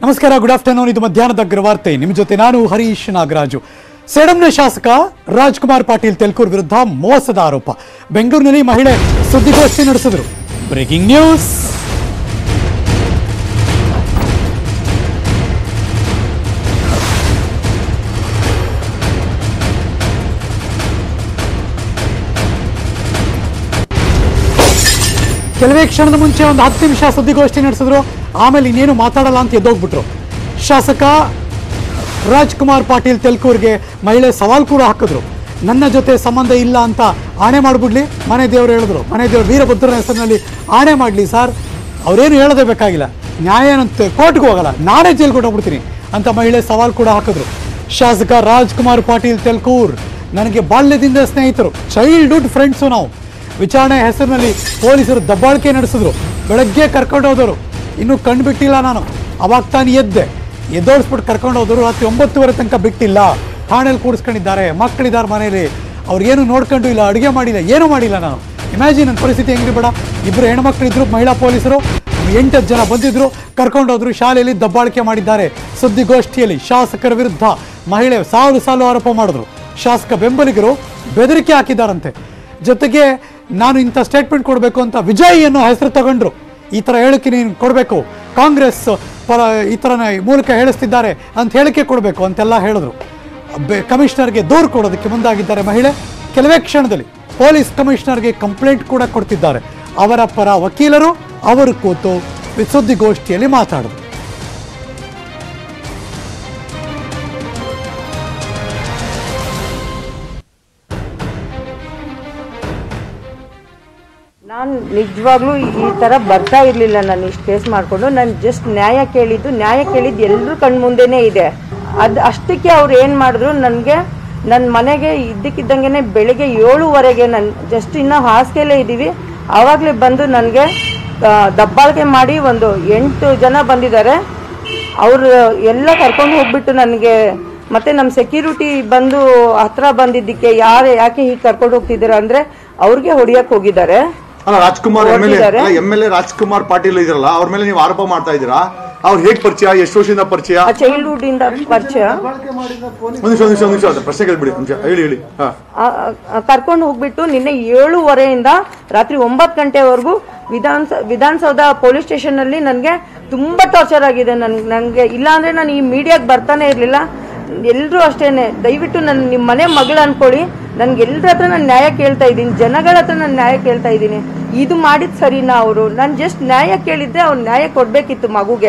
ನಮಸ್ಕಾರ good afternoon ಇದು ಮಧ್ಯಾಹ್ನದ ಅಗ್ರವಾರ್ತೆ ನಿಮ್ಮ ಜೊತೆ ನಾನು ಹರೀಶ್ ನಾಗರಾಜು ಸೇಡಂನ ಶಾಸಕ ರಾಜ್ಕುಮಾರ್ ಪಾಟೀಲ್ ತೆಲ್ಕೂರ್ ವಿರುದ್ಧ ಮೋಸದ ಆರೋಪ ಬೆಂಗಳೂರಿನಲ್ಲಿ ಮಹಿಳೆ ಸುದ್ದಿಗೋಷ್ಠಿ ನಡೆಸಿದ್ರು ಬ್ರೇಕಿಂಗ್ ನ್ಯೂಸ್ ಕೆಲವೇ ಕ್ಷಣದ ಮುಂಚೆ ಒಂದು ಹತ್ತು ನಿಮಿಷ ಸುದ್ದಿಗೋಷ್ಠಿ ನಡೆಸಿದ್ರು ಆಮೇಲೆ ಇನ್ನೇನು ಮಾತಾಡಲ್ಲ ಅಂತ ಎದ್ದೋಗ್ಬಿಟ್ರು ಶಾಸಕ ರಾಜ್ಕುಮಾರ್ ಪಾಟೀಲ್ ತೆಲ್ಕೂರ್ಗೆ ಮಹಿಳೆ ಸವಾಲ್ ಕೂಡ ಹಾಕಿದ್ರು ನನ್ನ ಜೊತೆ ಸಂಬಂಧ ಇಲ್ಲ ಅಂತ ಆಣೆ ಮಾಡಿಬಿಡ್ಲಿ ಮನೆ ದೇವರು ಹೇಳಿದ್ರು ಮನೆ ದೇವರು ವೀರಭದ್ರನ ಹೆಸರಿನಲ್ಲಿ ಆಣೆ ಮಾಡಲಿ ಸರ್ ಅವರೇನು ಹೇಳೋದೇ ಬೇಕಾಗಿಲ್ಲ ನ್ಯಾಯ ಏನಂತ ಕೋರ್ಟ್ಗೆ ಹೋಗಲ್ಲ ನಾನೇ ಜೈಲ್ಗೆ ಹೋಗ್ಬಿಡ್ತೀನಿ ಅಂತ ಮಹಿಳೆ ಸವಾಲ್ ಕೂಡ ಹಾಕಿದ್ರು ಶಾಸಕ ರಾಜ್ಕುಮಾರ್ ಪಾಟೀಲ್ ತೆಲ್ಕೂರ್ ನನಗೆ ಬಾಲ್ಯದಿಂದ ಸ್ನೇಹಿತರು ಚೈಲ್ಡ್ಹುಡ್ ಫ್ರೆಂಡ್ಸು ನಾವು ವಿಚಾರಣೆ ಹೆಸರಿನಲ್ಲಿ ಪೊಲೀಸರು ದಬ್ಬಾಳಿಕೆ ನಡೆಸಿದ್ರು ಬೆಳಗ್ಗೆ ಕರ್ಕೊಂಡು ಹೋದವರು ಇನ್ನೂ ಕಣ್ಣು ಬಿಟ್ಟಿಲ್ಲ ನಾನು ಅವಾಗ ತಾನು ಎದ್ದೆ ಎದ್ದೋಡಿಸ್ಬಿಟ್ಟು ಕರ್ಕೊಂಡು ಹೋದ್ರು ರಾತ್ರಿ ಒಂಬತ್ತುವರೆ ತನಕ ಬಿಟ್ಟಿಲ್ಲ ಠಾಣೆಯಲ್ಲಿ ಕೂಡಿಸ್ಕೊಂಡಿದ್ದಾರೆ ಮಕ್ಕಳಿದ್ದಾರೆ ಮನೇಲಿ ಅವ್ರಿಗೇನು ನೋಡ್ಕೊಂಡು ಇಲ್ಲ ಅಡುಗೆ ಮಾಡಿಲ್ಲ ಏನೂ ಮಾಡಿಲ್ಲ ನಾನು ಇಮ್ಯಾಜಿನ್ ನನ್ನ ಪರಿಸ್ಥಿತಿ ಹೆಂಗಿರ್ಬೇಡ ಇಬ್ಬರು ಹೆಣ್ಮಕ್ಳು ಇದ್ರು ಮಹಿಳಾ ಪೊಲೀಸರು ಎಂಟತ್ತು ಜನ ಬಂದಿದ್ರು ಕರ್ಕೊಂಡು ಹೋದ್ರು ಶಾಲೆಯಲ್ಲಿ ದಬ್ಬಾಳಿಕೆ ಮಾಡಿದ್ದಾರೆ ಸುದ್ದಿಗೋಷ್ಠಿಯಲ್ಲಿ ಶಾಸಕರ ವಿರುದ್ಧ ಮಹಿಳೆ ಸಾಲು ಸಾಲು ಆರೋಪ ಮಾಡಿದ್ರು ಶಾಸಕ ಬೆಂಬಲಿಗರು ಬೆದರಿಕೆ ಹಾಕಿದ್ದಾರಂತೆ ಜೊತೆಗೆ ನಾನು ಇಂಥ ಸ್ಟೇಟ್ಮೆಂಟ್ ಕೊಡಬೇಕು ಅಂತ ವಿಜಯ್ ಅನ್ನೋ ಹೆಸರು ತಗೊಂಡ್ರು ಈ ಥರ ಹೇಳಿಕೆ ನೀನು ಕೊಡಬೇಕು ಕಾಂಗ್ರೆಸ್ ಪರ ಈ ಥರ ಮೂಲಕ ಹೇಳಿಸ್ತಿದ್ದಾರೆ ಅಂತ ಹೇಳಿಕೆ ಕೊಡಬೇಕು ಅಂತೆಲ್ಲ ಹೇಳಿದ್ರು ಬೆ- ಕಮಿಷನರ್ಗೆ ದೂರು ಕೊಡೋದಕ್ಕೆ ಮುಂದಾಗಿದ್ದಾರೆ ಮಹಿಳೆ ಕೆಲವೇ ಕ್ಷಣದಲ್ಲಿ ಪೊಲೀಸ್ ಕಮಿಷನರ್ಗೆ ಕಂಪ್ಲೇಂಟ್ ಕೂಡ ಕೊಡ್ತಿದ್ದಾರೆ ಅವರ ಪರ ವಕೀಲರು ಅವರು ಕೂತು ಸುದ್ದಿಗೋಷ್ಠಿಯಲ್ಲಿ ಮಾತಾಡಿದ್ರು ನಾನು ನಿಜವಾಗ್ಲೂ ಈ ಥರ ಬರ್ತಾ ಇರಲಿಲ್ಲ ನಾನು ಇಷ್ಟು ಕೇಸ್ ಮಾಡಿಕೊಂಡು ನಾನು ಜಸ್ಟ್ ನ್ಯಾಯ ಕೇಳಿದ್ದು ನ್ಯಾಯ ಕೇಳಿದ್ದು ಎಲ್ಲರೂ ಕಣ್ಣು ಮುಂದೆನೇ ಇದೆ ಅದು ಅಷ್ಟಕ್ಕೆ ಅವ್ರು ಏನು ಮಾಡಿದ್ರು ನನಗೆ ನನ್ನ ಮನೆಗೆ ಇದ್ದಕ್ಕಿದ್ದಂಗೆ ಬೆಳಿಗ್ಗೆ ಏಳುವರೆಗೆ ನಾನು ಜಸ್ಟ್ ಇನ್ನೂ ಹಾಸಿಗೆಲೇ ಇದ್ದೀವಿ ಆವಾಗಲೇ ಬಂದು ನನಗೆ ದಬ್ಬಾಳಿಕೆ ಮಾಡಿ ಒಂದು ಎಂಟು ಜನ ಬಂದಿದ್ದಾರೆ ಅವರು ಎಲ್ಲ ಕರ್ಕೊಂಡು ಹೋಗ್ಬಿಟ್ಟು ನನಗೆ ಮತ್ತೆ ನಮ್ಮ ಸೆಕ್ಯೂರಿಟಿ ಬಂದು ಹತ್ರ ಬಂದಿದ್ದಕ್ಕೆ ಯಾರು ಯಾಕೆ ಹೀಗೆ ಕರ್ಕೊಂಡು ಹೋಗ್ತಿದ್ದೀರಾ ಅಂದ್ರೆ ಅವ್ರಿಗೆ ಹೊಡಿಯಕ್ಕೆ ಹೋಗಿದ್ದಾರೆ ಅಲ್ಲ ರಾಜ್ಕುಮಾರ್ ಎಂ ಎಲ್ ಹೊರಟಿದ್ದಾರೆ. M L A Rajkumar Patil ಇದ್ರಲ್ಲ ಅವ್ರ ಮೇಲೆ ನೀವು ಆರೋಪ ಮಾಡ್ತಾ ಇದ್ದೀರಾ ಅವ್ರು ಹೇಗ್ ಪರಿಚಯ ಎಷ್ಟು ವರ್ಷದಿಂದ ಪರಿಚಯ ಆ ಚೈಲ್ಡ್ಹುಡ್ ಇಂದ ಪರಿಚಯ ಒಂದ್ ನಿಮಿಷ ಒಂದ್ ನಿಮಿಷ ಒಂದ್ ನಿಮಿಷ ಪ್ರಶ್ನೆ ಕೇಳ್ಬಿಡಿ ಒಂದ್ ನಿಮಿಷ ಹೇಳಿ ಹೇಳಿ ಹಾ ಕರ್ಕೊಂಡು ಹೋಗ್ಬಿಟ್ಟು ನಿನ್ನೆ ಏಳುವರೆಯಿಂದ ರಾತ್ರಿ ಒಂಬತ್ತು ಗಂಟೆವರೆಗೂ ವಿಧಾನಸ ವಿಧಾನಸೌಧ ಪೊಲೀಸ್ ಸ್ಟೇಷನ್ ಅಲ್ಲಿ ನನಗೆ ತುಂಬಾ ಟಾರ್ಚರ್ ಆಗಿದೆ ನನ್ ನನಗೆ ಇಲ್ಲಾಂದ್ರೆ ನಾನು ಈ ಮೀಡಿಯಾಗೆ ಬರ್ತಾನೆ ಇರಲಿಲ್ಲ ಎಲ್ಲರೂ ಅಷ್ಟೇನೆ ದಯವಿಟ್ಟು ನನ್ನ ನಿಮ್ಮ ಮನೆ ಮಗಳು ಅನ್ಕೊಳ್ಳಿ ನನ್ಗೆ ಎಲ್ಲರ ಹತ್ರ ನಾನು ನ್ಯಾಯ ಕೇಳ್ತಾ ಇದ್ದೀನಿ ಜನಗಳ ಹತ್ರ ನಾನು ನ್ಯಾಯ ಕೇಳ್ತಾ ಇದ್ದೀನಿ ಇದು ಮಾಡಿದ್ ಸರಿನಾ ಅವರು ನಾನು ಜಸ್ಟ್ ನ್ಯಾಯ ಕೇಳಿದ್ದೆ ಅವ್ರು ನ್ಯಾಯ ಕೊಡ್ಬೇಕಿತ್ತು ಮಗುಗೆ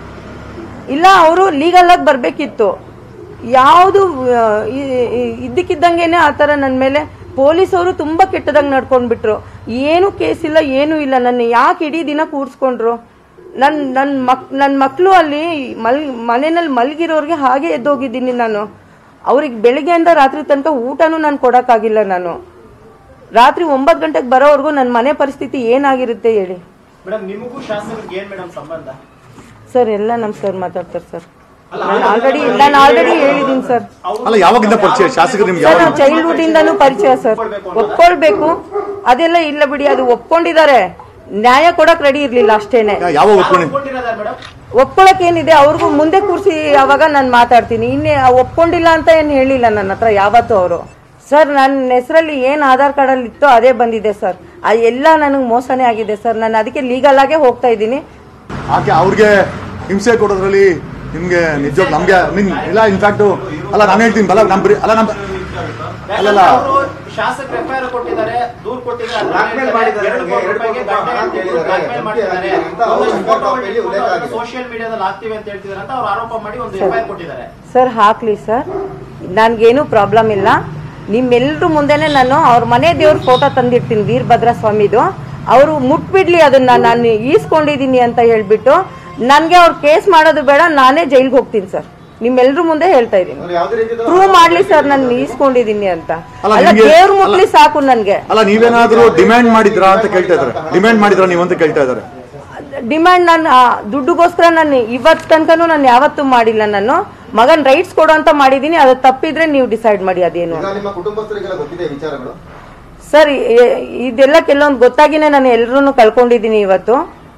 ಇಲ್ಲ ಅವರು ಲೀಗಲ್ ಆಗಿ ಬರಬೇಕಿತ್ತು ಯಾವುದು ಇದ್ದಕ್ಕಿದ್ದಂಗೆನೆ ಆ ಥರ ನನ್ನ ಮೇಲೆ ಪೊಲೀಸವರು ತುಂಬ ಕೆಟ್ಟದಾಗಿ ನಡ್ಕೊಂಡ್ಬಿಟ್ರು ಏನು ಕೇಸ್ ಇಲ್ಲ ಏನೂ ಇಲ್ಲ ನನ್ನ ಯಾಕೆ ಇಡೀ ದಿನ ಕೂರಿಸ್ಕೊಂಡ್ರು ನನ್ನ ನನ್ನ ಮಕ್ ನನ್ನ ಮಕ್ಕಳು ಅಲ್ಲಿ ಮಲ್ ಮನೆಯಲ್ಲಿ ಮಲಗಿರೋರಿಗೆ ಹಾಗೆ ಎದ್ದೋಗಿದ್ದೀನಿ ನಾನು ಅವ್ರಿಗೆ ಬೆಳಿಗ್ಗೆಯಿಂದ ರಾತ್ರಿ ತನಕ ಊಟನೂ ನಾನು ಕೊಡೋಕ್ಕಾಗಿಲ್ಲ ನಾನು ರಾತ್ರಿ ಒಂಬತ್ತು ಗಂಟೆಗೆ ಬರೋವರೆಗೂ ನನ್ನ ಮನೆ ಪರಿಸ್ಥಿತಿ ಏನಾಗಿರುತ್ತೆ ಹೇಳಿ ಮೇಡಮ್ ನಿಮಗೂ ಶಾಸಕರಿಗೆ ಏನ್ ಮೇಡಮ್ ಸಂಬಂಧ ಸರ್ ಎಲ್ಲ ನಮ್ಮ ಸರ್ ಮಾತಾಡ್ತಾರೆ ಸರ್ ನಾನು ಆಲ್ರೆಡಿ ನಾನು ಆಲ್ರೆಡಿ ಹೇಳಿದ್ದೀನಿ ಸರ್ ಅಲ್ಲ ಯಾವಾಗಿಂದ ಪರಿಚಯ ಶಾಸಕರು ನಿಮ್ಗೆ ಸರ್ ಯಾವಾಗ ನಾವು ಚೈಲ್ಡ್ಹುಡ್ ಇಂದಾನು ಪರಿಚಯ ಸರ್ ಒಪ್ಕೊಳ್ಬೇಕು ಅದೆಲ್ಲ ಇಲ್ಲ ಬಿಡಿ ಅದು ಒಪ್ಕೊಂಡಿದ್ದಾರೆ ನ್ಯಾಯ ಕೊಡಕ್ ರೆಡಿ ಇರ್ಲಿಲ್ಲ ಅಷ್ಟೇನೆ ಯಾವಾಗ ಒಪ್ಕೊಂಡು ಒಪ್ಕೊಂಡಿರೋದ ಮೇಡಮ್ ಒಪ್ಕೊಳಕ್ ಏನಿದೆ ಅವ್ರಿಗೂ ಮುಂದೆ ಕೂರಿಸಿ ಅವಾಗ ನಾನು ಮಾತಾಡ್ತೀನಿ ಇನ್ನೇ ಒಪ್ಕೊಂಡಿಲ್ಲ ಅಂತ ಏನು ಹೇಳಿಲ್ಲ ನನ್ನ ಹತ್ರ ಯಾವತ್ತೂ ಅವರು ಸರ್ ನನ್ನ ಹೆಸರಲ್ಲಿ ಏನು ಆಧಾರ್ ಕಾರ್ಡಲ್ಲಿ ಇತ್ತೋ ಅದೇ ಬಂದಿದೆ ಸರ್ ಅದು ಎಲ್ಲ ನನಗೆ ಮೋಸನೇ ಆಗಿದೆ ಸರ್ ನಾನು ಅದಕ್ಕೆ ಲೀಗಲ್ ಆಗೇ ಹೋಗ್ತಾ ಇದ್ದೀನಿ ಆಕೆ ಅವ್ರಿಗೆ ಹಿಂಸೆ ಕೊಡೋದ್ರಲ್ಲಿ ನಿಮ್ಗೆ ನಿಜವಾಗ್ ನಮ್ಗೆ ನಿಮ್ ಇಲ್ಲ ಇನ್ಫ್ಯಾಕ್ಟ್ ಅಲ್ಲ ನಾನು ಹೇಳ್ತೀನಿ ಬಲ ನಮ್ ಬರೀ- ಅಲ್ಲ ನಮ್ ಅಲ್ಲಲ್ಲ ಅವರು ಶಾಸಕರು ಎಫ್ ಐ ಆರ್ ಕೊಟ್ಟಿದ್ದಾರೆ ದೂರು ಕೊಟ್ಟಿದ್ದಾರೆ Blackmail ಮಾಡಿದ್ದಾರೆ ಎರಡು ಕೋಟಿ ರೂಪಾಯಿಗೆ ಎರಡು ಕೋಟಿ ಗಂಟೆ ರೂಪಾಯಿ blackmail ಮಾಡಿದ್ದಾರೆ ಅಂತ ಅವರು ಫೋಟೋದಲ್ಲಿ ಉಲ್ಲೇಖ ಆಗಿದೆ. ಸೋಷಿಯಲ್ ಮೀಡಿಯಾದಲ್ಲಿ ಹಾಕ್ತಿವಿ ಅಂತ ಹೇಳ್ತಿದ್ದಾರೆ ಅಂತ ಅವ್ರು ಆರೋಪ ಮಾಡಿ ಒಂದು ಎಫ್ ಐ ಆರ್ ಕೊಟ್ಟಿದ್ದಾರೆ ಸರ್ ಹಾಕ್ಲಿ ಸರ್ ನನಗೇನು ಪ್ರಾಬ್ಲಮ್ ಇಲ್ಲ ನಿಮ್ಮೆಲ್ಲರೂ ಮುಂದೆನೆ ನಾನು ಅವ್ರ ಮನೆ ದೇವ್ರ ಫೋಟೋ ತಂದಿರ್ತೀನಿ ವೀರಭದ್ರ ಸ್ವಾಮಿದು ಅವರು ಮುಟ್ಬಿಡ್ಲಿ ಅದನ್ನ ನಾನು ಈಸ್ಕೊಂಡಿದ್ದೀನಿ ಅಂತ ಹೇಳ್ಬಿಟ್ಟು ನನಗೆ ಅವ್ರು ಕೇಸ್ ಮಾಡೋದು ಬೇಡ ನಾನೇ ಜೈಲ್ಗೆ ಹೋಗ್ತೀನಿ ಸರ್ ನಿಮ್ಮೆಲ್ಲರೂ ಮುಂದೆ ಹೇಳ್ತಾ ಇದ್ದೀನಿ ಅವ್ರು ಯಾವುದೇ ರೀತಿ ಪ್ರೂವ್ ಮಾಡ್ಲಿ ಸರ್ ನಾನು ಈಸ್ಕೊಂಡಿದ್ದೀನಿ ಅಂತ ಅಲ್ಲ, ಅಲ್ಲ ನಿಮ್ಗೆ- ದೇವ್ರ ಮುಟ್ಲಿ ಸಾಕು ನನ್ಗೆ ಅಲ್ಲ ನೀವೇನಾದ್ರೂ ಡಿಮ್ಯಾಂಡ್ ಮಾಡಿದ್ರಾ ಅಂತ ಕೇಳ್ತಾ ಇದಾರೆ ಡಿಮ್ಯಾಂಡ್ ಮಾಡಿದ್ರಾ ನೀವು ಅಂತ ಕೇಳ್ತಾ ಇದಾರೆ ಡಿಮ್ಯಾಂಡ್ ನಾನು ಆ, ದುಡ್ಡುಗೋಸ್ಕರ ನಾನು ಇವತ್ತು ತನಕನೂ ನಾನು ಯಾವತ್ತೂ ಮಾಡಿಲ್ಲ ನಾನು ಮಗನ್ ರೈಟ್ಸ್ ಕೊಡು ಅಂತ ಮಾಡಿದ್ದೀನಿ ಅದು ತಪ್ಪಿದ್ರೆ ನೀವು ಡಿಸೈಡ್ ಮಾಡಿ ಅದೇನು ಅಂತ. ಈಗ ನಿಮ್ಮ ಕುಟುಂಬಸ್ಥರಿಗೆಲ್ಲ ಗೊತ್ತಿದೆ ಈ ವಿಚಾರಗಳು ಸರ್ ಇ- ಇದೆಲ್ಲ ಕೆಲವೊಂದು ಗೊತ್ತಾಗಿನೇ ನಾನು ಎಲ್ಲರೂ ಕಳ್ಕೊಂಡಿದ್ದೀನಿ ಇವತ್ತು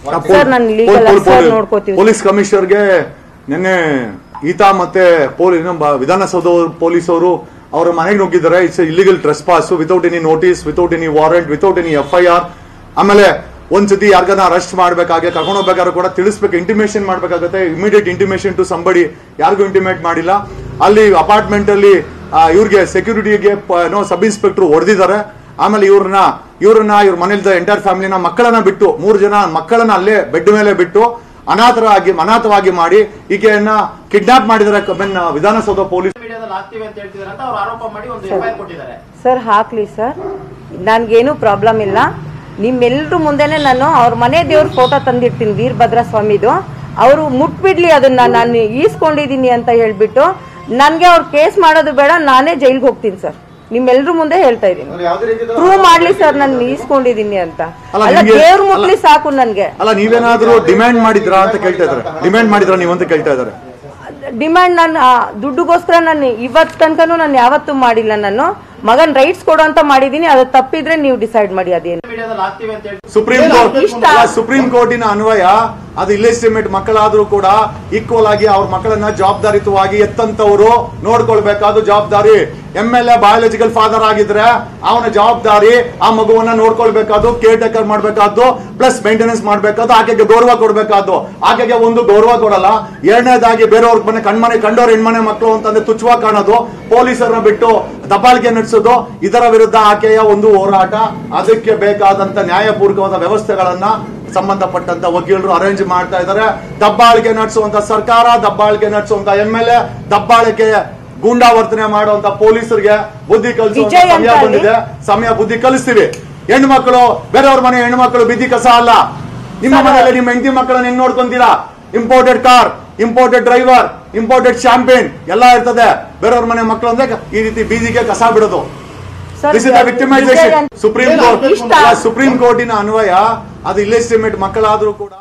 ಸರ್, ನಾನು legal officer ನೋಡ್ಕೋತೀವಿ. ಪೊಲೀಸ್ ಕಮಿಷನರ್ಗೆ ನಿನ್ನೆ ಈತ ಮತ್ತೆ ಪೊಲೀಸ್ ಇನ್ನೊಬ್ಬ ವಿಧಾನಸೌಧ ಪೊಲೀಸ್ ಅವರು ಅವರ ಮನೆಗೆ ನುಗ್ಗಿದ್ದಾರೆ it's illegal trespass without any notice without any warrant without any F I R ಆಮೇಲೆ ಒಂದ್ಸತಿ ಯಾರ್ಗನ ಅರೆಸ್ಟ್ ಮಾಡ್ಬೇಕಾಗೆ ಕರ್ಕೊಂಡು ಹೋಗ್ಬೇಕಾದ್ರೆ ಕೂಡ ತಿಳಿಸ್ಬೇಕು ಇಂಟಿಮೇಷನ್ ಮಾಡ್ಬೇಕಾಗತ್ತೆ ಇಮಿಡಿಯೇಟ್ ಇಂಟಿಮೇಷನ್ ಟು ಸಂಬಡಿ ಯಾರಿಗೂ ಇಂಟಿಮೇಟ್ ಮಾಡಿಲ್ಲ ಅಲ್ಲಿ ಅಪಾರ್ಟ್ಮೆಂಟ್ ಅಲ್ಲಿ ಆ, ಇವ್ರಿಗೆ ಸೆಕ್ಯೂರಿಟಿಗೆ ನೋ ಸಬ್ ಇನ್ಸ್ಪೆಕ್ಟರ್ ಹೊಡೆದಿದ್ದಾರೆ ಆಮೇಲೆ ಇವ್ರನ್ನ ಇವ್ರನ್ನ ಇವ್ರ ಮನೇಲಿ ಎಂಟೈರ್ ಫ್ಯಾಮಿಲಿನ ಮಕ್ಕಳನ್ನ ಬಿಟ್ಟು ಮೂರು ಜನ ಮಕ್ಕಳನ್ನ ಅಲ್ಲೇ ಬೆಡ್ ಮೇಲೆ ಬಿಟ್ಟು ಅನಾಥರಾಗಿ ಅನಾಥವಾಗಿ ಮಾಡಿ ಈಕೆಯನ್ನ ಕಿಡ್ನಾಪ್ ಮಾಡಿದ್ದಾರೆ ಕಬ್ಬನ್ ವಿಧಾನಸೌಧ ಪೊಲೀಸ್ ಮೀಡಿಯಾದಲ್ಲಿ ಆಗ್ತೀವಿ ಅಂತ ಹೇಳ್ತಿದಾರೆ ಅಂತ ಅವ್ರು ಆರೋಪ ಮಾಡಿ ಒಂದು ಎಫ್ಐಆರ್ ಕೊಟ್ಟಿದ್ದಾರೆ ಸರ್ ಹಾಕ್ಲಿ ಸರ್ ನನ್ಗೇನು ಪ್ರಾಬ್ಲಮ್ ಇಲ್ಲ ನಿಮ್ಮೆಲ್ರ ಮುಂದೆನೆ ನಾನು ಅವ್ರ ಮನೆ ದೇವ್ರ ಫೋಟೋ ತಂದಿರ್ತೀನಿ ವೀರಭದ್ರ ಸ್ವಾಮಿದು ಅವರು ಮುಟ್ಬಿಡ್ಲಿ ಅದನ್ನ ನಾನು ಈಸ್ಕೊಂಡಿದೀನಿ ಅಂತ ಹೇಳ್ಬಿಟ್ಟು ನನ್ಗೆ ಅವ್ರು ಕೇಸ್ ಮಾಡೋದು ಬೇಡ ನಾನೇ ಜೈಲ್ಗೆ ಹೋಗ್ತೀನಿ ಸರ್ ನಿಮ್ಮೆಲ್ರ ಮುಂದೆ ಹೇಳ್ತಾ ಇದೀನಿ ಅವ್ರು ಯಾವುದೇ ರೀತಿ ಪ್ರೂವ್ ಮಾಡ್ಲಿ ಸರ್ ನಾನು ಈಸ್ಕೊಂಡಿದೀನಿ ಅಂತ ಅಲ್ಲ, ಅಲ್ಲ ನಿಮ್ಗೆ- ದೇವ್ರ ಅಲ್ಲ- ಮುಟ್ಲಿ ಸಾಕು ನನ್ಗೆ ಅಲ್ಲ ನೀವೇನಾದ್ರೂ ಡಿಮ್ಯಾಂಡ್ ಮಾಡಿದ್ರಾ ಅಂತ ಕೇಳ್ತಾ ಇದಾರೆ ಡಿಮ್ಯಾಂಡ್ ಮಾಡಿದ್ರಾ ನೀವು ಅಂತ ಕೇಳ್ತಾ ಇದಾರೆ ಡಿಮ್ಯಾಂಡ್ ನಾನು ಆ, ದುಡ್ಡುಗೋಸ್ಕರ ನಾನು ಇವತ್ತು ತನಕನೂ ನಾನು ಯಾವತ್ತೂ ಮಾಡಿಲ್ಲ ನಾನು ಮಗನ್ ರೈಟ್ಸ್ ಕೊಡು ಅಂತ ಮಾಡಿದೀನಿ ಅದು ತಪ್ಪಿದ್ರೆ ನೀವು ಡಿಸೈಡ್ ಮಾಡಿ ಅದೇನು ಮೀಡಿಯಾದಲ್ಲಿ ಆಗ್ತೀವಿ ಅಂತ ಹೇಳಿ ಸುಪ್ರೀಂ ಕೋರ್ಟ್ ಇಷ್ಟ. ಅಲ್ಲ, ಸುಪ್ರೀಂ ಕೋರ್ಟಿನ ಅನ್ವಯ ಅದು ಇಲ್ಲಿಸ್ಟಿಮೇಟ್ ಮಕ್ಕಳಾದ್ರೂ ಕೂಡ ಈಕ್ವಲ್ ಆಗಿ ಅವ್ರ ಮಕ್ಕಳನ್ನ ಜವಾಬ್ದಾರಿತವಾಗಿ ಎತ್ತಂತವರು ನೋಡ್ಕೊಳ್ಬೇಕಾದ ಜವಾಬ್ದಾರಿ M L A biological father ಆಗಿದ್ರೆ ಅವನ ಜವಾಬ್ದಾರಿ ಆ ಮಗುವನ್ನ ನೋಡ್ಕೊಳ್ಬೇಕಾದ್ದು ಕೇರ್ ಟೇಕರ್ ಮಾಡ್ಬೇಕಾದ್ದು ಪ್ಲಸ್ ಮೇಂಟೆನೆನ್ಸ್ ಮಾಡ್ಬೇಕಾದ್ದು ಆಕೆಗೆ ಗೌರವ ಕೊಡ್ಬೇಕಾದ್ದು ಆಕೆಗೆ ಒಂದು ಗೌರವ ಕೊಡಲ್ಲ ಎರಡನೇದಾಗಿ ಬೇರೆಯವ್ರ ಮನೆ ಕಣ್ಮನೆ ಕಂಡೋರ್ ಹೆಣ್ಮನೆ ಮಕ್ಕಳು ಅಂತಂದ್ರೆ ತುಚ್ಛವಾಗಿ ಕಾಣೋದು ಪೊಲೀಸರನ್ನ ಬಿಟ್ಟು ದಬ್ಬಾಳಿಕೆ ನಡೆಸೋದು ಇದರ ವಿರುದ್ಧ ಆಕೆಯ ಒಂದು ಹೋರಾಟ ಅದಕ್ಕೆ ಬೇಕಾದಂತ ನ್ಯಾಯಪೂರ್ವಕವಾದ ವ್ಯವಸ್ಥೆಗಳನ್ನ ಸಂಬಂಧಪಟ್ಟಂತ ವಕೀಲರು ಅರೇಂಜ್ ಮಾಡ್ತಾ ಇದ್ದಾರೆ ದಬ್ಬಾಳಿಕೆ ನಡೆಸುವಂತ ಸರ್ಕಾರ ದಬ್ಬಾಳಿಕೆ ನಡೆಸುವಂತ ಎಂ ಎಲ್ ಎ ದಬ್ಬಾಳಿಕೆ ಗೂಂಡಾವರ್ತನೆ ಮಾಡುವಂತ ಪೊಲೀಸರಿಗೆ ಬುದ್ಧಿ ಕಲಿಸುವಂತ ವಿಜಯ್ ಸಮಯ ಅಂತ ಬಂದಿದೆ ಸಮಯ ಬುದ್ಧಿ ಕಲಿಸ್ತೀವಿ ಹೆಣ್ಮಕ್ಳು ಬೇರೆಯವ್ರ ಮನೆ ಹೆಣ್ಮಕ್ಳು ಬಿದ್ದಿ ಕಸ ಅಲ್ಲ ನಿಮ್ಮ ಮನೆಯಲ್ಲಿ ನಿಮ್ಮ ಹೆಂಡತಿ ಮಕ್ಕಳನ್ನ ಹೆಂಗ್ ನೋಡ್ಕೊಂತೀರಾ imported car imported driver imported champion ಎಲ್ಲ ಇರ್ತದೆ ಬೇರೆಯವ್ರ ಮನೆ ಮಕ್ಕಳು ಅಂದ್ರೆ ಈ ರೀತಿ ಬೀದಿಗೆ ಕಸ ಬಿಡೋದು sir, this is the victimisation Vijay ಅಂತ- ಸುಪ್ರೀಂ ಕೋರ್ಟ್ ಇಷ್ಟ. ಸುಪ್ರೀಂ ಕೋರ್ಟಿನ ಅನ್ವಯ ಅದು ಇಲ್ಲಿಸ್ಟಿಮೇಟ್ ಮಕ್ಕಳಾದ್ರೂ ಕೂಡ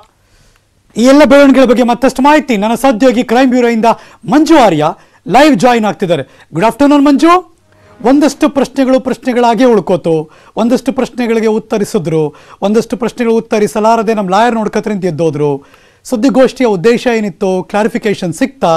ಈ ಎಲ್ಲ ಬೆಳವಣಿಗೆಗಳ ಬಗ್ಗೆ ಮತ್ತಷ್ಟು ಮಾಹಿತಿ ನನ್ನ ಸಹೋದ್ಯೋಗಿ ಕ್ರೈಮ್ ಬ್ಯೂರೋ ಇಂದ ಮಂಜು ಆರ್ಯ ಲೈವ್ ಜಾಯಿನ್ ಆಗ್ತಿದ್ದಾರೆ ಗುಡ್ ಆಫ್ಟರ್ನೂನ್ ಮಂಜು ಒಂದಷ್ಟು ಪ್ರಶ್ನೆಗಳು ಪ್ರಶ್ನೆಗಳಾಗೇ ಉಳ್ಕೋತು ಒಂದಷ್ಟು ಪ್ರಶ್ನೆಗಳಿಗೆ ಉತ್ತರಿಸಿದ್ರು ಒಂದಷ್ಟು ಪ್ರಶ್ನೆಗಳು ಉತ್ತರಿಸಲಾರದೆ ನಮ್ಮ ಲಾಯರ್ ನೋಡ್ಕತ್ರೆ ಅಂತ ಎದ್ದೋದ್ರು ಸುದ್ದಿಗೋಷ್ಠಿಯ ಉದ್ದೇಶ ಏನಿತ್ತು ಕ್ಲಾರಿಫಿಕೇಶನ್ ಸಿಕ್ತಾ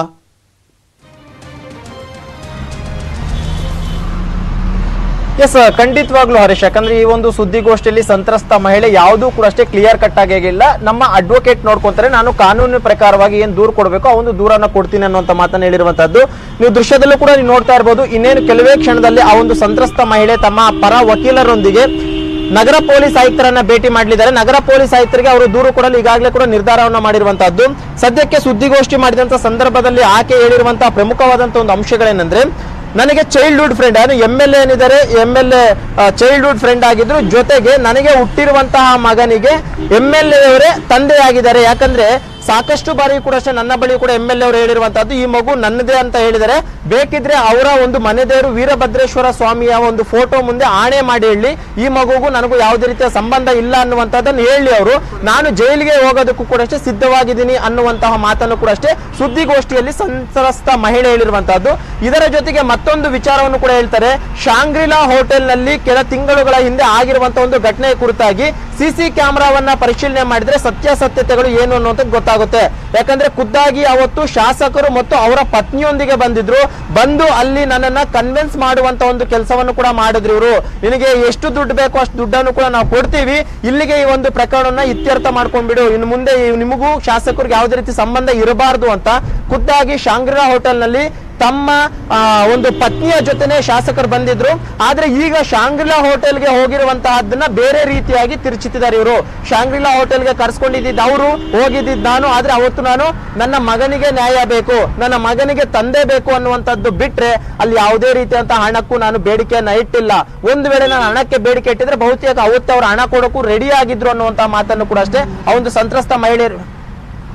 ಎಸ್ ಖಂಡಿತವಾಗ್ಲೂ ಹರೀಶ್ ಯಾಕಂದ್ರೆ ಈ ಒಂದು ಸುದ್ದಿಗೋಷ್ಠಿಯಲ್ಲಿ ಸಂತ್ರಸ್ತ ಮಹಿಳೆ ಯಾವುದೂ ಕೂಡ ಅಷ್ಟೇ ಕ್ಲಿಯರ್ ಕಟ್ ಆಗಿಲ್ಲ ನಮ್ಮ ಅಡ್ವೊಕೇಟ್ ನೋಡ್ಕೊಂತಾರೆ ನಾನು ಕಾನೂನು ಪ್ರಕಾರವಾಗಿ ಏನ್ ದೂರ ಕೊಡಬೇಕು ಆ ಒಂದು ದೂರನ್ನ ಕೊಡ್ತೀನಿ ಅನ್ನುವಂತ ಮಾತನ್ನ ಹೇಳಿರುವಂತದ್ದು ನೀವು ದೃಶ್ಯದಲ್ಲೂ ಕೂಡ ನೀವು ನೋಡ್ತಾ ಇರಬಹುದು ಇನ್ನೇನು ಕೆಲವೇ ಕ್ಷಣದಲ್ಲಿ ಆ ಒಂದು ಸಂತ್ರಸ್ತ ಮಹಿಳೆ ತಮ್ಮ ಪರ ವಕೀಲರೊಂದಿಗೆ ನಗರ ಪೊಲೀಸ್ ಆಯುಕ್ತರನ್ನ ಭೇಟಿ ಮಾಡಲಿದ್ದಾರೆ ನಗರ ಪೊಲೀಸ್ ಆಯುಕ್ತರಿಗೆ ಅವರು ದೂರು ಕೊಡಲು ಈಗಾಗಲೇ ಕೂಡ ನಿರ್ಧಾರವನ್ನ ಮಾಡಿರುವಂತಹದ್ದು ಸದ್ಯಕ್ಕೆ ಸುದ್ದಿಗೋಷ್ಠಿ ಮಾಡಿದಂತ ಸಂದರ್ಭದಲ್ಲಿ ಆಕೆ ಹೇಳಿರುವಂತಹ ಪ್ರಮುಖವಾದಂತಹ ಒಂದು ಅಂಶಗಳೇನೆಂದ್ರೆ ನನಗೆ ಚೈಲ್ಡ್ಹುಡ್ ಫ್ರೆಂಡ್ ಯಾರು ಎಂ ಎಲ್ ಎ ಏನಿದ್ದಾರೆ M L A childhood friend ಆಗಿದ್ರು ಜೊತೆಗೆ ನನಗೆ ಹುಟ್ಟಿರುವಂತಹ ಮಗನಿಗೆ ಎಂ ಎಲ್ ಎ ಅವರೇ ತಂದೆ ಆಗಿದ್ದಾರೆ ಯಾಕಂದ್ರೆ ಸಾಕಷ್ಟು ಬಾರಿ ಕೂಡ ಅಷ್ಟೇ ನನ್ನ ಬಳಿ ಕೂಡ ಎಂ ಎಲ್ ಎ ಅವರು ಹೇಳಿರುವಂತಹದ್ದು ಈ ಮಗು ನನ್ನದೇ ಅಂತ ಹೇಳಿದರೆ ಬೇಕಿದ್ರೆ ಅವರ ಒಂದು ಮನೆ ದೇವರು ವೀರಭದ್ರೇಶ್ವರ ಸ್ವಾಮಿಯ ಒಂದು ಫೋಟೋ ಮುಂದೆ ಆಣೆ ಮಾಡಿ ಹೇಳಿ ಈ ಮಗುಗೂ ನನಗೂ ಯಾವುದೇ ರೀತಿಯ ಸಂಬಂಧ ಇಲ್ಲ ಅನ್ನುವಂಥದ್ದನ್ನು ಹೇಳಿ ಅವರು ನಾನು ಜೈಲಿಗೆ ಹೋಗೋದಕ್ಕೂ ಕೂಡ ಅಷ್ಟೇ ಸಿದ್ಧವಾಗಿದ್ದೀನಿ ಅನ್ನುವಂತಹ ಮಾತನ್ನು ಕೂಡ ಅಷ್ಟೇ ಸುದ್ದಿಗೋಷ್ಠಿಯಲ್ಲಿ ಸಂತ್ರಸ್ತ ಮಹಿಳೆ ಹೇಳಿರುವಂತಹದ್ದು ಇದರ ಜೊತೆಗೆ ಮತ್ತೊಂದು ವಿಚಾರವನ್ನು ಕೂಡ ಹೇಳ್ತಾರೆ ಶಾಂಗ್ರಿಲಾ ಹೋಟೆಲ್ ನಲ್ಲಿ ಕೆಲ ತಿಂಗಳುಗಳ ಹಿಂದೆ ಆಗಿರುವಂತಹ ಒಂದು ಘಟನೆಯ ಕುರಿತಾಗಿ ಸಿಸಿ ಕ್ಯಾಮೆರಾವನ್ನ ಪರಿಶೀಲನೆ ಮಾಡಿದ್ರೆ ಸತ್ಯಾಸತ್ಯತೆಗಳು ಏನು ಅನ್ನುವಂಥದ್ದು ಗೊತ್ತಾಗುತ್ತೆ ಯಾಕಂದ್ರೆ ಖುದ್ದಾಗಿ ಅವತ್ತು ಶಾಸಕರು ಮತ್ತು ಅವರ ಪತ್ನಿಯೊಂದಿಗೆ ಬಂದಿದ್ರು ಬಂದು ಅಲ್ಲಿ ನನ್ನನ್ನ ಕನ್ವಿನ್ಸ್ ಮಾಡುವಂತ ಒಂದು ಕೆಲಸವನ್ನು ಕೂಡ ಮಾಡಿದ್ರು ಇವರು ನಿನಗೆ ಎಷ್ಟು ದುಡ್ಡು ಬೇಕೋ ಅಷ್ಟು ದುಡ್ಡನ್ನು ಕೂಡ ನಾವು ಕೊಡ್ತೀವಿ ಇಲ್ಲಿಗೆ ಈ ಒಂದು ಪ್ರಕರಣವನ್ನ ಇತ್ಯರ್ಥ ಮಾಡ್ಕೊಂಡ್ಬಿಡು ಇನ್ನು ಮುಂದೆ ಈ- ನಿಮಗೂ ಶಾಸಕರಿಗೆ ಯಾವುದೇ ರೀತಿ ಸಂಬಂಧ ಇರಬಾರ್ದು ಅಂತ ಖುದ್ದಾಗಿ ಶಾಂಗ್ರಿಲಾ ಹೋಟೆಲ್ ನಲ್ಲಿ ತಮ್ಮ ಆ, ಒಂದು ಪತ್ನಿಯ ಜೊತೆನೆ ಶಾಸಕರು ಬಂದಿದ್ರು ಆದ್ರೆ ಈಗ ಶಾಂಗ್ರಿಲಾ ಹೋಟೆಲ್ಗೆ ಹೋಗಿರುವಂತಹದ್ದನ್ನ ಬೇರೆ ರೀತಿಯಾಗಿ ತಿರುಚಿತಿದ್ದಾರೆ ಇವರು ಶಾಂಗ್ರಿಲಾ ಹೋಟೆಲ್ಗೆ ಕರ್ಸ್ಕೊಂಡಿದ್ದ ಅವರು ಹೋಗಿದ್ದಿದ್ದು ನಾನು ಆದ್ರೆ ಅವತ್ತು ನಾನು ನನ್ನ ಮಗನಿಗೆ ನ್ಯಾಯ ಬೇಕು ನನ್ನ ಮಗನಿಗೆ ತಂದೆ ಬೇಕು ಅನ್ನುವಂಥದ್ದು ಬಿಟ್ರೆ ಅಲ್ಲಿ ಯಾವುದೇ ರೀತಿಯಂತ ಹಣಕ್ಕೂ ನಾನು ಬೇಡಿಕೆಯನ್ನ ಇಟ್ಟಿಲ್ಲ ಒಂದು ವೇಳೆ ನಾನು ಹಣಕ್ಕೆ ಬೇಡಿಕೆ ಇಟ್ಟಿದ್ರೆ ಬಹುತೇಕ ಅವತ್ತು ಅವರು ಹಣ ಕೊಡೋಕ್ಕೂ ರೆಡಿ ಆಗಿದ್ರು ಅನ್ನುವಂತ ಮಾತನ್ನು ಕೂಡ ಅಷ್ಟೇ ಆ ಒಂದು ಸಂತ್ರಸ್ತ ಮಹಿಳೆಯರು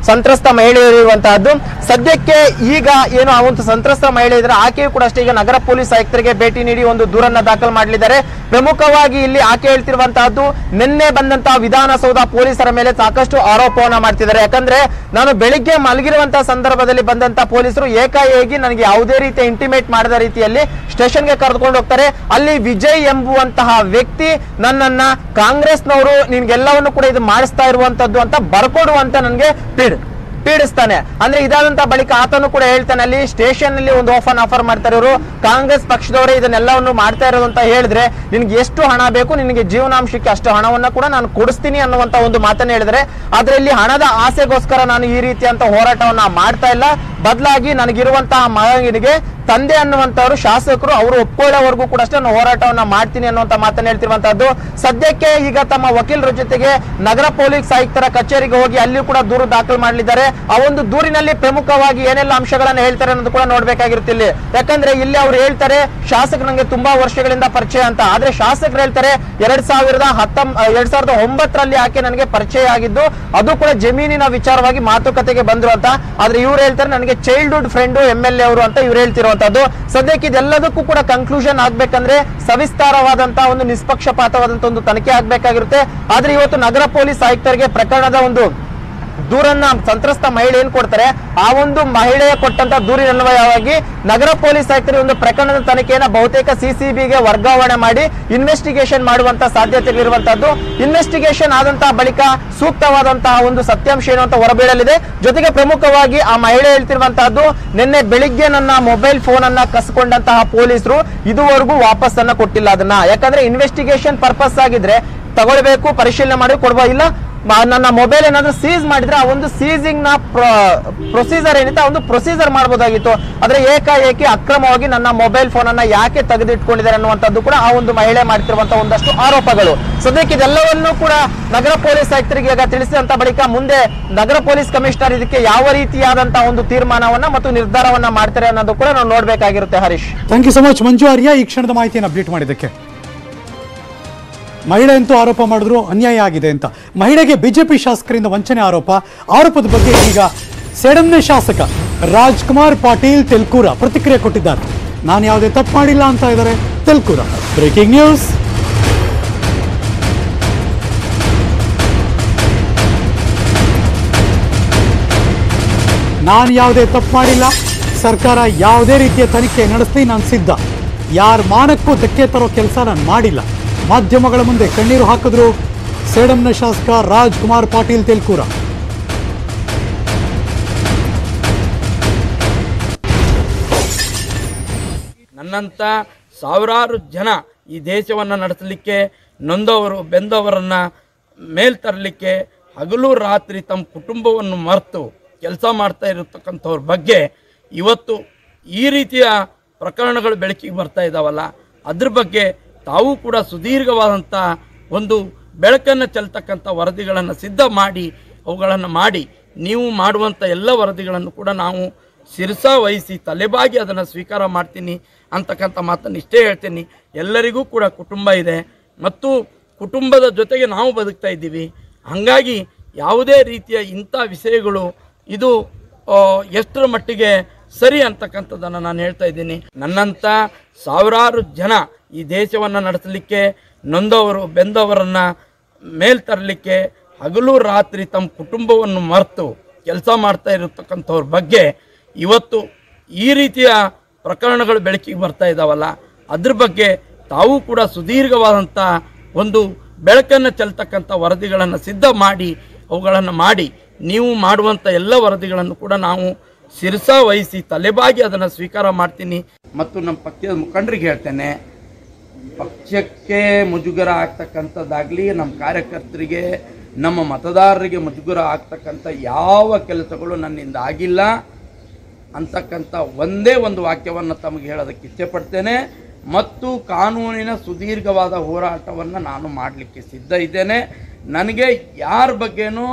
ಸಂತ್ರಸ್ತ ಮಹಿಳೆ ಇರುವಂತಹದ್ದು ಸದ್ಯಕ್ಕೆ ಈಗ ಏನು ಆ ಒಂದು ಸಂತ್ರಸ್ತ ಮಹಿಳೆ ಇದ್ರೆ ಆಕೆಯು ಕೂಡ ಅಷ್ಟೇ ಈಗ ನಗರ ಪೊಲೀಸ್ ಆಯುಕ್ತರಿಗೆ ಭೇಟಿ ನೀಡಿ ಒಂದು ದೂರನ್ನ ದಾಖಲು ಮಾಡಲಿದ್ದಾರೆ ಪ್ರಮುಖವಾಗಿ ಇಲ್ಲಿ ಆಕೆ ಹೇಳ್ತಿರುವಂತಹದ್ದು ನಿನ್ನೆ ಬಂದಂತಹ ವಿಧಾನಸೌಧ ಪೊಲೀಸರ ಮೇಲೆ ಸಾಕಷ್ಟು ಆರೋಪವನ್ನ ಮಾಡ್ತಿದ್ದಾರೆ ಯಾಕಂದ್ರೆ ನಾನು ಬೆಳಿಗ್ಗೆ ಮಲಗಿರುವಂತಹ ಸಂದರ್ಭದಲ್ಲಿ ಬಂದಂತ ಪೊಲೀಸರು ಏಕಾಏಕಿ ನನಗೆ ಯಾವುದೇ ರೀತಿಯ ಇಂಟಿಮೇಟ್ ಮಾಡದ ರೀತಿಯಲ್ಲಿ ಸ್ಟೇಷನ್ಗೆ ಕರೆದುಕೊಂಡು ಹೋಗ್ತಾರೆ ಅಲ್ಲಿ ವಿಜಯ್ ಎಂಬುವಂತಹ ವ್ಯಕ್ತಿ ನನ್ನನ್ನ ಕಾಂಗ್ರೆಸ್ನವರು ನಿನ್ಗೆಲ್ಲವನ್ನು ಕೂಡ ಇದು ಮಾಡಿಸ್ತಾ ಇರುವಂತದ್ದು ಅಂತ ಬರ್ಕೊಡುವಂತ ನನಗೆ ಪೀಡ್ ಪೀಡಿಸ್ತಾನೆ ಅಂದ್ರೆ ಇದಾದಂತ ಬಳಿಕ ಆತನು ಕೂಡ ಹೇಳ್ತಾನೆ ಅಲ್ಲಿ ಸ್ಟೇಷನ್ ಅಲ್ಲಿ ಒಂದು ಆಫರ್ ಆಫರ್ ಮಾಡ್ತಾರೆ ಇವರು ಕಾಂಗ್ರೆಸ್ ಪಕ್ಷದವರೇ ಇದನ್ನೆಲ್ಲವನ್ನು ಮಾಡ್ತಾ ಇರೋದು ಅಂತ ಹೇಳಿದ್ರೆ ನಿನ್ಗೆ ಎಷ್ಟು ಹಣ ಬೇಕು ನಿನಗೆ ಜೀವನಾಂಶಕ್ಕೆ ಅಷ್ಟು ಹಣವನ್ನ ಕೂಡ ನಾನು ಕೊಡಿಸ್ತೀನಿ ಅನ್ನುವಂತ ಒಂದು ಮಾತನ್ನ ಹೇಳಿದ್ರೆ ಆದ್ರೆ ಇಲ್ಲಿ ಹಣದ ಆಸೆಗೋಸ್ಕರ ನಾನು ಈ ರೀತಿಯಂತ ಹೋರಾಟವನ್ನ ಮಾಡ್ತಾ ಇಲ್ಲ ಬದಲಾಗಿ ನನಗಿರುವಂತಹ ಮಗನಿಗೆ ತಂದೆ ಅನ್ನುವಂತವರು ಶಾಸಕರು ಅವರು ಒಪ್ಕೊಳ್ಳೋವರೆಗೂ ಕೂಡ ಅಷ್ಟೇ ನಾನು ಹೋರಾಟವನ್ನ ಮಾಡ್ತೀನಿ ಅನ್ನುವಂತ ಮಾತನ್ನ ಹೇಳ್ತಿರುವಂತಹದ್ದು ಸದ್ಯಕ್ಕೆ ಈಗ ತಮ್ಮ ವಕೀಲರ ಜೊತೆಗೆ ನಗರ ಪೊಲೀಸ್ ಆಯುಕ್ತರ ಕಚೇರಿಗೆ ಹೋಗಿ ಅಲ್ಲಿ ಕೂಡ ದೂರು ದಾಖಲು ಮಾಡಲಿದ್ದಾರೆ ಆ ಒಂದು ದೂರಿನಲ್ಲಿ ಪ್ರಮುಖವಾಗಿ ಏನೆಲ್ಲ ಅಂಶಗಳನ್ನ ಹೇಳ್ತಾರೆ ಅನ್ನೋದು ಕೂಡ ನೋಡ್ಬೇಕಾಗಿರುತ್ತೆ ಇಲ್ಲಿ ಯಾಕಂದ್ರೆ ಇಲ್ಲಿ ಅವ್ರು ಹೇಳ್ತಾರೆ ಶಾಸಕ ನಂಗೆ ತುಂಬಾ ವರ್ಷಗಳಿಂದ ಪರಿಚಯ ಅಂತ ಆದ್ರೆ ಶಾಸಕರು ಹೇಳ್ತಾರೆ ಎರಡ್ ಸಾವಿರದ ಹತ್ತೊಂಬ ಎರಡ್ ಸಾವಿರದ ಒಂಬತ್ತರಲ್ಲಿ ಆಕೆ ನನಗೆ ಪರಿಚಯ ಆಗಿದ್ದು ಅದು ಕೂಡ ಜಮೀನಿನ ವಿಚಾರವಾಗಿ ಮಾತುಕತೆಗೆ ಬಂದ್ರು ಅಂತ ಆದ್ರೆ ಇವ್ರು ಹೇಳ್ತಾರೆ ನನಗೆ childhood friend M L A ಅವರು ಅಂತ ಇವ್ರು ಹೇಳ್ತಿರುವಂತದ್ದು ಸದ್ಯಕ್ಕೆ ಇದೆಲ್ಲದಕ್ಕೂ ಕೂಡ ಕನ್ಕ್ಲೂಷನ್ ಆಗ್ಬೇಕಂದ್ರೆ ಸವಿಸ್ತಾರವಾದಂತಹ ಒಂದು ನಿಷ್ಪಕ್ಷಪಾತವಾದಂತಹ ಒಂದು ತನಿಖೆ ಆಗ್ಬೇಕಾಗಿರುತ್ತೆ ಆದ್ರೆ ಇವತ್ತು ನಗರ ಪೊಲೀಸ್ ಆಯುಕ್ತರಿಗೆ ಪ್ರಕರಣದ ಒಂದು ದೂರನ್ನ ಸಂತ್ರಸ್ತ ಮಹಿಳೆ ಏನ್ ಕೊಡ್ತಾರೆ ಆ ಒಂದು ಮಹಿಳೆಯ ಕೊಟ್ಟಂತ ದೂರಿನ ಅನ್ವಯವಾಗಿ ನಗರ ಪೊಲೀಸ್ ಆಯುಕ್ತರು ಒಂದು ಪ್ರಕರಣದ ತನಿಖೆಯನ್ನ ಬಹುತೇಕ ಸಿಸಿಬಿಗೆ ವರ್ಗಾವಣೆ ಮಾಡಿ ಇನ್ವೆಸ್ಟಿಗೇಷನ್ ಮಾಡುವಂತ ಸಾಧ್ಯತೆಗಳಿರುವಂತದ್ದು ಇನ್ವೆಸ್ಟಿಗೇಷನ್ ಆದಂತಹ ಬಳಿಕ ಸೂಕ್ತವಾದಂತಹ ಒಂದು ಸತ್ಯಾಂಶ ಏನು ಅಂತ ಹೊರಬೀಳಲಿದೆ ಜೊತೆಗೆ ಪ್ರಮುಖವಾಗಿ ಆ ಮಹಿಳೆ ಹೇಳ್ತಿರುವಂತಹದ್ದು ನಿನ್ನೆ ಬೆಳಿಗ್ಗೆ ನನ್ನ ಮೊಬೈಲ್ ಫೋನ್ ಅನ್ನ ಕಸ್ಕೊಂಡಂತಹ ಪೊಲೀಸರು ಇದುವರೆಗೂ ವಾಪಸ್ ಅನ್ನ ಕೊಟ್ಟಿಲ್ಲ ಅದನ್ನ ಯಾಕಂದ್ರೆ ಇನ್ವೆಸ್ಟಿಗೇಷನ್ ಪರ್ಪಸ್ ಆಗಿದ್ರೆ ತಗೊಳ್ಬೇಕು ಪರಿಶೀಲನೆ ಮಾಡಿ ಕೊಡುವ ಇಲ್ಲ ಮ- ನನ್ನ ಮೊಬೈಲ್ ಏನಾದ್ರೂ ಸೀಸ್ ಮಾಡಿದ್ರೆ ಆ ಒಂದು ಸೀಸಿಂಗ್ ನ ಪ್ರೊಸೀಜರ್ ಏನಿತ್ತು ಆ ಒಂದು ಪ್ರೊಸೀಜರ್ ಮಾಡಬಹುದಾಗಿತ್ತು ಆದ್ರೆ ಏಕಾಏಕಿ ಅಕ್ರಮವಾಗಿ ನನ್ನ ಮೊಬೈಲ್ ಫೋನ್ ಅನ್ನ ಯಾಕೆ ತೆಗೆದಿಟ್ಕೊಂಡಿದ್ದಾರೆ ಅನ್ನುವಂಥದ್ದು ಕೂಡ ಆ ಒಂದು ಮಹಿಳೆ ಮಾಡ್ತಿರುವಂತಹ ಒಂದಷ್ಟು ಆರೋಪಗಳು ಸದ್ಯಕ್ಕೆ ಇದೆಲ್ಲವನ್ನೂ ಕೂಡ ನಗರ ಪೊಲೀಸ್ ಆಯುಕ್ತರಿಗೆ ಈಗ ತಿಳಿಸಿದಂತ ಬಳಿಕ ಮುಂದೆ ನಗರ ಪೊಲೀಸ್ ಕಮಿಷನರ್ ಇದಕ್ಕೆ ಯಾವ ರೀತಿಯಾದಂತಹ ಒಂದು ತೀರ್ಮಾನವನ್ನ ಮತ್ತು ನಿರ್ಧಾರವನ್ನ ಮಾಡ್ತಾರೆ ಅನ್ನೋದು ಕೂಡ ನಾವು ನೋಡ್ಬೇಕಾಗಿರುತ್ತೆ Harish thank you so much Manju Arya ಈ ಕ್ಷಣದ ಮಾಹಿತಿಯನ್ನು ಅಪ್ಡೇಟ್ ಮಾಡಿದ್ದಕ್ಕೆ ಮಹಿಳೆ ಅಂತೂ ಆರೋಪ ಮಾಡಿದ್ರು ಅನ್ಯಾಯ ಆಗಿದೆ ಅಂತ ಮಹಿಳೆಗೆ ಬಿಜೆಪಿ ಶಾಸಕರಿಂದ ವಂಚನೆ ಆರೋಪ ಆರೋಪದ ಬಗ್ಗೆ ಈಗ ಸೇಡಮ್ನೆ ಶಾಸಕ ರಾಜ್ಕುಮಾರ್ ಪಾಟೀಲ್ ತೆಲ್ಕೂರ ಪ್ರತಿಕ್ರಿಯೆ ಕೊಟ್ಟಿದ್ದಾರೆ ನಾನು ಯಾವುದೇ ತಪ್ಪು ಮಾಡಿಲ್ಲ ಅಂತ ಇದ್ದಾರೆ ತೆಲ್ಕೂರ ಬ್ರೇಕಿಂಗ್ ನ್ಯೂಸ್ ನಾನು ಯಾವುದೇ ತಪ್ಪು ಮಾಡಿಲ್ಲ ಸರ್ಕಾರ ಯಾವುದೇ ರೀತಿಯ ತನಿಖೆ ನಡೆಸಲಿ ನಾನು ಸಿದ್ಧ ಯಾರ ಮಾನಕ್ಕೂ ಧಕ್ಕೆ ತರೋ ಕೆಲಸ ನಾನು ಮಾಡಿಲ್ಲ ಮಾಧ್ಯಮಗಳ ಮುಂದೆ ಕಣ್ಣೀರು ಹಾಕಿದ್ರು ಸೇಡಂನ ಶಾಸಕ ರಾಜ್ಕುಮಾರ್ ಪಾಟೀಲ್ ತೆಲ್ಕೂರ ನನ್ನಂಥ ಸಾವಿರಾರು ಜನ ಈ ದೇಶವನ್ನು ನಡೆಸಲಿಕ್ಕೆ ನೊಂದವರು ಬೆಂದವರನ್ನು ಮೇಲ್ ತರಲಿಕ್ಕೆ ಹಗಲು ರಾತ್ರಿ ತಮ್ಮ ಕುಟುಂಬವನ್ನು ಮರೆತು ಕೆಲಸ ಮಾಡ್ತಾ ಇರತಕ್ಕಂಥವ್ರ ಬಗ್ಗೆ ಇವತ್ತು ಈ ರೀತಿಯ ಪ್ರಕರಣಗಳು ಬೆಳಕಿಗೆ ಬರ್ತಾ ಇದ್ದಾವಲ್ಲ ಅದ್ರ ಬಗ್ಗೆ ತಾವು ಕೂಡ ಸುದೀರ್ಘವಾದಂಥ ಒಂದು ಬೆಳಕನ್ನು ಚೆಲ್ತಕ್ಕಂಥ ವರದಿಗಳನ್ನು ಸಿದ್ಧ ಮಾಡಿ ಅವುಗಳನ್ನು ಮಾಡಿ ನೀವು ಮಾಡುವಂಥ ಎಲ್ಲ ವರದಿಗಳನ್ನು ಕೂಡ ನಾವು ಶಿರಸ ವಹಿಸಿ ತಲೆಬಾಗಿ ಅದನ್ನು ಸ್ವೀಕಾರ ಮಾಡ್ತೀನಿ ಅಂತಕ್ಕಂಥ ಮಾತನ್ನು ಇಷ್ಟೇ ಹೇಳ್ತೀನಿ ಎಲ್ಲರಿಗೂ ಕೂಡ ಕುಟುಂಬ ಇದೆ ಮತ್ತು ಕುಟುಂಬದ ಜೊತೆಗೆ ನಾವು ಬದುಕ್ತಾ ಇದ್ದೀವಿ ಹಾಗಾಗಿ ಯಾವುದೇ ರೀತಿಯ ಇಂಥ ವಿಷಯಗಳು ಇದು ಆ, ಎಷ್ಟರ ಮಟ್ಟಿಗೆ ಸರಿ ಅಂತಕ್ಕಂಥದ್ದನ್ನು ನಾನು ಹೇಳ್ತಾ ಇದ್ದೀನಿ ನನ್ನಂಥ ಸಾವಿರಾರು ಜನ ಈ ದೇಶವನ್ನು ನಡೆಸಲಿಕ್ಕೆ ನೊಂದವರು ಬೆಂದವರನ್ನು ಮೇಲ್ ತರಲಿಕ್ಕೆ ಹಗಲು ರಾತ್ರಿ ತಮ್ಮ ಕುಟುಂಬವನ್ನು ಮರೆತು ಕೆಲಸ ಮಾಡ್ತಾ ಇರತಕ್ಕಂಥವ್ರ ಬಗ್ಗೆ ಇವತ್ತು ಈ ರೀತಿಯ ಪ್ರಕರಣಗಳು ಬೆಳಕಿಗೆ ಬರ್ತಾ ಇದ್ದಾವಲ್ಲ ಅದ್ರ ಬಗ್ಗೆ ತಾವು ಕೂಡ ಸುದೀರ್ಘವಾದಂಥ ಒಂದು ಬೆಳಕನ್ನು ಚೆಲ್ತಕ್ಕಂಥ ವರದಿಗಳನ್ನು ಸಿದ್ಧ ಮಾಡಿ ಅವುಗಳನ್ನು ಮಾಡಿ ನೀವು ಮಾಡುವಂಥ ಎಲ್ಲ ವರದಿಗಳನ್ನು ಕೂಡ ನಾವು ಶಿರಸ ವಹಿಸಿ ತಲೆಬಾಗಿ ಅದನ್ನು ಸ್ವೀಕಾರ ಮಾಡ್ತೀನಿ ಮತ್ತು ನಮ್ಮ ಪಕ್ಷದ ಮುಖಂಡರಿಗೆ ಹೇಳ್ತೇನೆ ಪಕ್ಷಕ್ಕೆ ಮುಜುಗರ ಆಗ್ತಕ್ಕಂಥದ್ದಾಗಲಿ ನಮ್ಮ ಕಾರ್ಯಕರ್ತರಿಗೆ ನಮ್ಮ ಮತದಾರರಿಗೆ ಮುಜುಗರ ಆಗ್ತಕ್ಕಂಥ ಯಾವ ಕೆಲಸಗಳು ನನ್ನಿಂದ ಆಗಿಲ್ಲ ಅಂತಕ್ಕಂಥ ಒಂದೇ ಒಂದು ವಾಕ್ಯವನ್ನು ತಮಗೆ ಹೇಳೋದಕ್ಕೆ ಇಚ್ಛೆಪಡ್ತೇನೆ ಮತ್ತು ಕಾನೂನಿನ ಸುದೀರ್ಘವಾದ ಹೋರಾಟವನ್ನು ನಾನು ಮಾಡಲಿಕ್ಕೆ ಸಿದ್ಧ ಇದ್ದೇನೆ ನನಗೆ ಯಾರ ಬಗ್ಗೆನೂ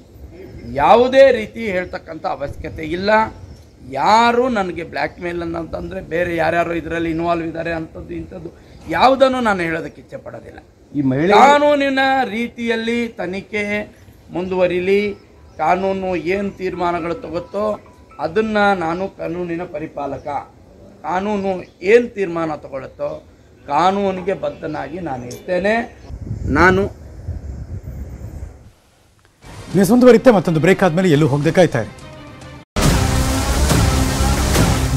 ಯಾವುದೇ ರೀತಿ ಹೇಳ್ತಕ್ಕಂಥ ಅವಶ್ಯಕತೆ ಇಲ್ಲ ಯಾರು ನನಗೆ ಬ್ಲ್ಯಾಕ್ ಮೇಲ್ ಅಂತಂದರೆ ಬೇರೆ ಯಾರ್ಯಾರು ಇದರಲ್ಲಿ ಇನ್ವಾಲ್ವ್ ಇದ್ದಾರೆ ಅಂಥದ್ದು ಇಂಥದ್ದು ಯಾವುದನ್ನು ನಾನು ಹೇಳೋದಕ್ಕೆ ಇಚ್ಛೆ ಪಡೋದಿಲ್ಲ ಈ ಮಹಿಳೆ ಕಾನೂನಿನ ರೀತಿಯಲ್ಲಿ ತನಿಖೆ ಮುಂದುವರಿಲಿ ಕಾನೂನು ಏನು ತೀರ್ಮಾನಗಳು ತಗುತ್ತೋ ಅದನ್ನು ನಾನು ಕಾನೂನಿನ ಪರಿಪಾಲಕ ಕಾನೂನು ಏನು ತೀರ್ಮಾನ ತಗೊಳುತ್ತೋ ಕಾನೂನಿಗೆ ಬದ್ಧನಾಗಿ ನಾನು ಇರ್ತೇನೆ ನಾನು ನೀವು ಮುಂದುವರಿತೆ ಮತ್ತೊಂದು ಬ್ರೇಕ್ ಆದಮೇಲೆ ಎಲ್ಲೂ ಹೋಗದೆ ಕಾಯ್ತಾ ಇರಿ